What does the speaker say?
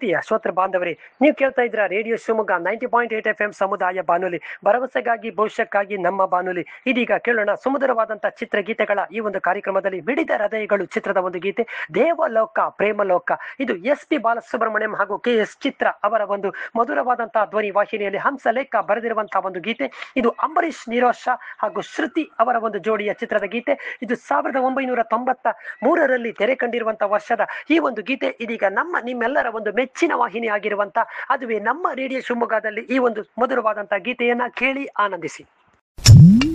ಪ್ರೀತಿಯ ಶ್ರೋತೃ ಬಾಂಧವರೇ ನೀವು ಕೇಳ್ತಾ ಇದ್ರ radio Shivamogga ninety point eight F M ಸಮುದಾಯ ಬಾನುಲಿ ಭರವಸೆಗಾಗಿ ಭವಿಷ್ಯಕ್ಕಾಗಿ ನಮ್ಮ ಬಾನುಲಿ ಇದೀಗ ಕೇಳೋಣ ಸುಮಧುರವಾದಂತಹ ಚಿತ್ರಗೀತೆಗಳ ಈ ಒಂದು ಕಾರ್ಯಕ್ರಮದಲ್ಲಿ ಮಿಡಿದ ಹೃದಯಗಳು ಚಿತ್ರದ ಒಂದು ಗೀತೆ ದೇವಲೋಕ ಪ್ರೇಮಲೋಕ ಇದು ಎಸ್ ಪಿ ಬಾಲಸುಬ್ರಹ್ಮಣ್ಯಂ ಹಾಗೂ ಕೆ ಎಸ್ ಚಿತ್ರ ಅವರ ಒಂದು ಮಧುರವಾದಂತಹ ಧ್ವನಿ ವಾಹಿನಿಯಲ್ಲಿ ಹಂಸಲೇಖ ಬರೆದಿರುವಂತಹ ಒಂದು ಗೀತೆ ಇದು ಅಂಬರೀಶ್ ನಿರೋಶ ಹಾಗೂ ಶ್ರುತಿ ಅವರ ಒಂದು ಜೋಡಿಯ ಚಿತ್ರದ ಗೀತೆ ಇದು ಸಾವಿರದ ಒಂಬೈನೂರ ತೊಂಬತ್ತ ಮೂರರಲ್ಲಿ ತೆರೆ ಕಂಡಿರುವಂತಹ ವರ್ಷದ ಈ ಒಂದು ಗೀತೆ ಇದೀಗ ನಮ್ಮ ನಿಮ್ಮೆಲ್ಲರ ಒಂದು ಮೆಚ್ಚಿನ ವಾಹಿನಿ ಆಗಿರುವಂತ ಅದುವೇ ನಮ್ಮ ರೇಡಿಯೋ ಶಿವಮೊಗ್ಗದಲ್ಲಿ ಈ ಒಂದು ಮಧುರವಾದಂತಹ ಗೀತೆಯನ್ನ ಕೇಳಿ ಆನಂದಿಸಿ